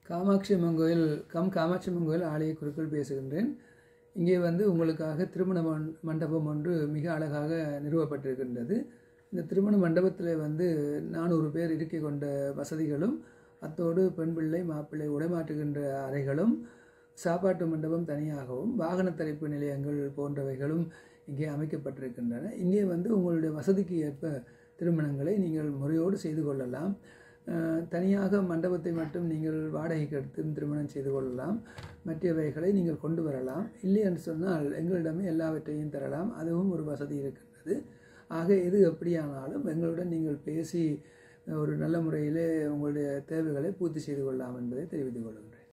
காமாட்சி அம்மன் கோயில் கம் காமாட்சி அம்மன் கோயில் ஆலய குருக்கள் பேசுகின்றேன் இங்கே வந்து உங்களுக்காக திருமண மண் மண்டபம் ஒன்று மிக அழகாக நிறுவப்பட்டிருக்கின்றது இந்த திருமண மண்டபத்தில் வந்து நானூறு பேர் இருக்கை கொண்ட வசதிகளும் அத்தோடு பெண் பிள்ளை மாப்பிள்ளை உடைமாற்றுகின்ற அறைகளும் சாப்பாட்டு மண்டபம் தனியாகவும் வாகன தரிப்பு நிலையங்கள் போன்றவைகளும் இங்கே அமைக்கப்பட்டிருக்கின்றன இங்கே வந்து உங்களுடைய வசதிக்கு ஏற்ப திருமணங்களை நீங்கள் முறையோடு செய்து கொள்ளலாம் அஹ், தனியாக மண்டபத்தை மட்டும் நீங்கள் வாடகைக்கு எடுத்து திருமணம் செய்து கொள்ளலாம் மற்றவைகளை நீங்கள் கொண்டு வரலாம் இல்லை என்று சொன்னால் எங்களிடமே எல்லாவற்றையும் தரலாம் அதுவும் ஒரு வசதி இருக்கின்றது ஆக எது எப்படியானாலும் எங்களுடன் நீங்கள் பேசி ஒரு நல்ல முறையிலே உங்களுடைய தேவைகளை பூர்த்தி செய்து கொள்ளலாம் என்பதை தெரிவித்துக் கொள்கின்றேன்